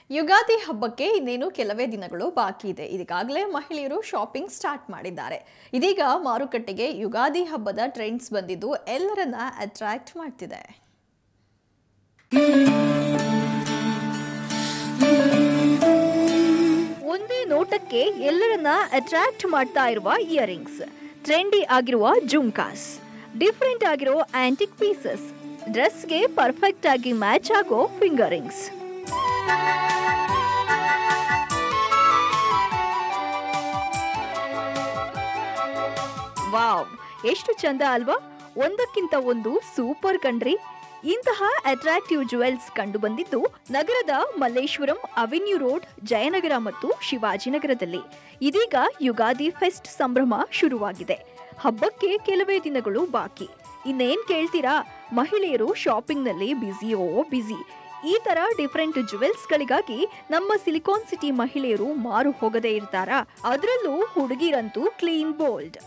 ಯುಗಾದಿ ಹಬ್ಬಕ್ಕೆ ಇನ್ನೇನು ಕೆಲವೇ ದಿನಗಳು ಬಾಕಿ ಇದೆ ಇದಕ್ಕಾಗಲೇ ಮಹಿಳೆಯರು ಶಾಪಿಂಗ್ ಸ್ಟಾರ್ಟ್ ಮಾಡಿದ್ದಾರೆ ಇದೀಗ ಮಾರುಕಟ್ಟೆಗೆ ಯುಗಾದಿ ಹಬ್ಬದ ಟ್ರೆಂಡ್ಸ್ ಬಂದಿದ್ದು ಎಲ್ಲರನ್ನ ಅಟ್ರಾಕ್ಟ್ ಮಾಡ್ತಿದೆ ಒಂದೇ ನೋಟಕ್ಕೆ ಎಲ್ಲರನ್ನ ಅಟ್ರಾಕ್ಟ್ ಮಾಡ್ತಾ ಇರುವ ಇಯರಿಂಗ್ಸ್ ಟ್ರೆಂಡಿ ಆಗಿರುವ ಜುಮ್ಕಾಸ್ ಡಿಫ್ರೆಂಟ್ ಆಗಿರೋ ಆಂಟಿಕ್ ಪೀಸಸ್ ಡ್ರೆಸ್ಗೆ ಪರ್ಫೆಕ್ಟ್ ಆಗಿ ಮ್ಯಾಚ್ ಆಗೋ ಫಿಂಗರಿಂಗ್ಸ್ ವಾವ್ ಎಷ್ಟು ಚಂದ ಅಲ್ವಾ ಒಂದಕ್ಕಿಂತ ಒಂದು ಸೂಪರ್ ಕಣ್ರಿ ಇಂತಹ ಅಟ್ರಾಕ್ಟಿವ್ ಜುವೆಲ್ಸ್ ಕಂಡು ಬಂದಿದ್ದು ನಗರದ ಮಲ್ಲೇಶ್ವರಂ ಅವೆನ್ಯೂ ರೋಡ್ ಜಯನಗರ ಮತ್ತು ಶಿವಾಜಿನಗರದಲ್ಲಿ ಇದೀಗ ಯುಗಾದಿ ಫೆಸ್ಟ್ ಸಂಭ್ರಮ ಶುರುವಾಗಿದೆ ಹಬ್ಬಕ್ಕೆ ಕೆಲವೇ ದಿನಗಳು ಬಾಕಿ ಇನ್ನೇನ್ ಕೇಳ್ತೀರಾ ಮಹಿಳೆಯರು ಶಾಪಿಂಗ್ನಲ್ಲಿ ಬ್ಯುಸಿಯೋ ಬ್ಯುಸಿ ಈ ತರ ಡಿಫರೆಂಟ್ ಜುವೆಲ್ಸ್ಗಳಿಗಾಗಿ ನಮ್ಮ ಸಿಲಿಕಾನ್ ಸಿಟಿ ಮಹಿಳೆಯರು ಮಾರು ಹೋಗದೇ ಇರ್ತಾರಾ ಅದರಲ್ಲೂ ಹುಡುಗಿರಂತೂ ಕ್ಲೀನ್ ಬೋಲ್ಡ್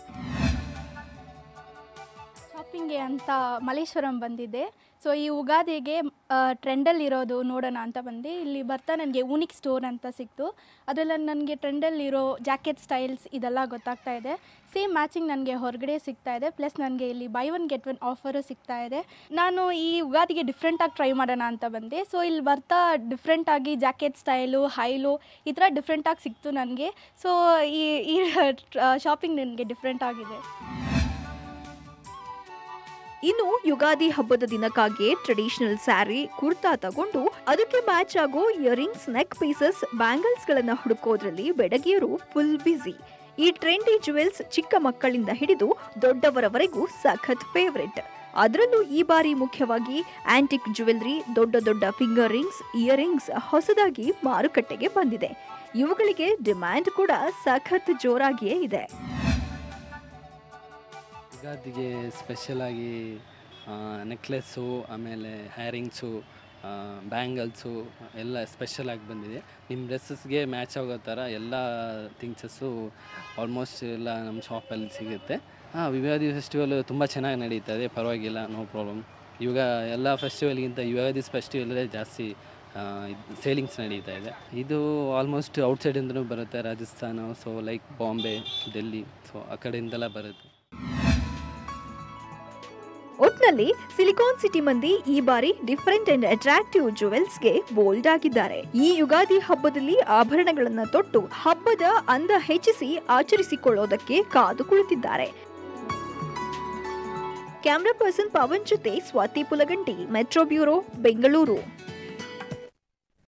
ಶಾಪಿಂಗ್ಗೆ ಅಂತ ಮಲ್ಲೇಶ್ವರಂ ಬಂದಿದ್ದೆ ಸೊ ಈ ಉಗಾದಿಗೆ ಟ್ರೆಂಡಲ್ಲಿರೋದು ನೋಡೋಣ ಅಂತ ಬಂದೆ ಇಲ್ಲಿ ಬರ್ತಾ ನನಗೆ ಊನಿಕ್ ಸ್ಟೋರ್ ಅಂತ ಸಿಕ್ತು ಅದರಲ್ಲಿ ನನಗೆ ಟ್ರೆಂಡಲ್ಲಿರೋ ಜಾಕೆಟ್ ಸ್ಟೈಲ್ಸ್ ಇದೆಲ್ಲ ಗೊತ್ತಾಗ್ತಾ ಇದೆ ಸೇಮ್ ಮ್ಯಾಚಿಂಗ್ ನನಗೆ ಹೊರಗಡೆ ಸಿಗ್ತಾ ಇದೆ ಪ್ಲಸ್ ನನಗೆ ಇಲ್ಲಿ buy one get one offer ಸಿಗ್ತಾ ಇದೆ ನಾನು ಈ ಉಗಾದಿಗೆ ಡಿಫ್ರೆಂಟಾಗಿ ಟ್ರೈ ಮಾಡೋಣ ಅಂತ ಬಂದೆ ಸೊ ಇಲ್ಲಿ ಬರ್ತಾ ಡಿಫ್ರೆಂಟಾಗಿ ಜಾಕೆಟ್ ಸ್ಟೈಲು ಹೈಲು ಈ ಥರ ಡಿಫ್ರೆಂಟಾಗಿ ಸಿಕ್ತು ನನಗೆ ಸೊ ಈ ಈ ಶಾಪಿಂಗ್ ನನಗೆ ಡಿಫ್ರೆಂಟ್ ಆಗಿದೆ ಇನ್ನು ಯುಗಾದಿ ಹಬ್ಬದ ದಿನಕ್ಕಾಗಿಯೇ ಟ್ರೆಡಿಷನಲ್ ಸ್ಯಾರಿ ಕುರ್ತಾ ತಗೊಂಡು ಅದಕ್ಕೆ ಮ್ಯಾಚ್ ಆಗೋ ಇಯರಿಂಗ್ಸ್ ನೆಕ್ ಪೀಸಸ್ ಬ್ಯಾಂಗಲ್ಸ್ ಗಳನ್ನ ಹುಡುಕೋದ್ರಲ್ಲಿ ಬೆಡಗಿಯರು ಫುಲ್ ಬ್ಯುಸಿ ಈ ಟ್ರೆಂಡಿ ಜುವೆಲ್ಸ್ ಚಿಕ್ಕ ಮಕ್ಕಳಿಂದ ಹಿಡಿದು ದೊಡ್ಡವರವರೆಗೂ ಸಖತ್ ಫೇವ್ರೆಟ್ ಅದರಲ್ಲೂ ಈ ಬಾರಿ ಮುಖ್ಯವಾಗಿ ಆಂಟಿಕ್ ಜುವೆಲ್ರಿ ದೊಡ್ಡ ದೊಡ್ಡ ಫಿಂಗರ್ ರಿಂಗ್ಸ್ ಇಯರಿಂಗ್ಸ್ ಹೊಸದಾಗಿ ಮಾರುಕಟ್ಟೆಗೆ ಬಂದಿದೆ ಇವುಗಳಿಗೆ ಡಿಮ್ಯಾಂಡ್ ಕೂಡ ಸಖತ್ ಜೋರಾಗಿಯೇ ಇದೆ ಯುಗಾದಿಗೆ ಸ್ಪೆಷಲಾಗಿ ನೆಕ್ಲೆಸ್ಸು ಆಮೇಲೆ ಹ್ಯಾರಿಂಗ್ಸು ಬ್ಯಾಂಗಲ್ಸು ಎಲ್ಲ ಸ್ಪೆಷಲಾಗಿ ಬಂದಿದೆ ನಿಮ್ಮ ಡ್ರೆಸ್ಸಸ್ಗೆ ಮ್ಯಾಚ್ ಆಗೋ ಥರ ಎಲ್ಲ ಥಿಂಗ್ಸಸ್ಸು ಆಲ್ಮೋಸ್ಟ್ ಎಲ್ಲ ನಮ್ಮ ಶಾಪಲ್ಲಿ ಸಿಗುತ್ತೆ ಹಾಂ ಯುಗಾದಿ ಫೆಸ್ಟಿವಲ್ ತುಂಬ ಚೆನ್ನಾಗಿ ನಡೀತದೆ ಪರವಾಗಿಲ್ಲ ನೋ ಪ್ರಾಬ್ಲಮ್ ಇವಾಗ ಎಲ್ಲ ಫೆಸ್ಟಿವಲ್ಗಿಂತ ಯುಗಾದಿ ಫೆಸ್ಟಿವಲೇ ಜಾಸ್ತಿ ಸೇಲಿಂಗ್ಸ್ ನಡೀತಾ ಇದೆ ಇದು ಆಲ್ಮೋಸ್ಟ್ ಔಟ್ಸೈಡಿಂದನೂ ಬರುತ್ತೆ Rajasthan so like Bombay Delhi so ಆ ಕಡೆಯಿಂದೆಲ್ಲ ಬರುತ್ತೆ ಒಟ್ನಲ್ಲಿ ಸಿಲಿಕಾನ್ ಸಿಟಿ ಮಂದಿ ಈ ಬಾರಿ ಡಿಫರೆಂಟ್ ಅಂಡ್ ಅಟ್ರಾಕ್ಟಿವ್ ಜುವೆಲ್ಸ್ಗೆ ಬೋಲ್ಡ್ ಆಗಿದ್ದಾರೆ ಈ ಯುಗಾದಿ ಹಬ್ಬದಲ್ಲಿ ಆಭರಣಗಳನ್ನ ತೊಟ್ಟು ಹಬ್ಬದ ಅಂದ ಹೆಚ್ಚಿಸಿ ಆಚರಿಸಿಕೊಳ್ಳೋದಕ್ಕೆ ಕಾದು ಕುಳಿತಿದ್ದಾರೆ ಕ್ಯಾಮ್ರಾ ಪರ್ಸನ್ ಪವನ್ ಜೊತೆ ಸ್ವಾತಿ ಪುಲಗಂಟಿ ಮೆಟ್ರೋ ಬ್ಯೂರೋ ಬೆಂಗಳೂರು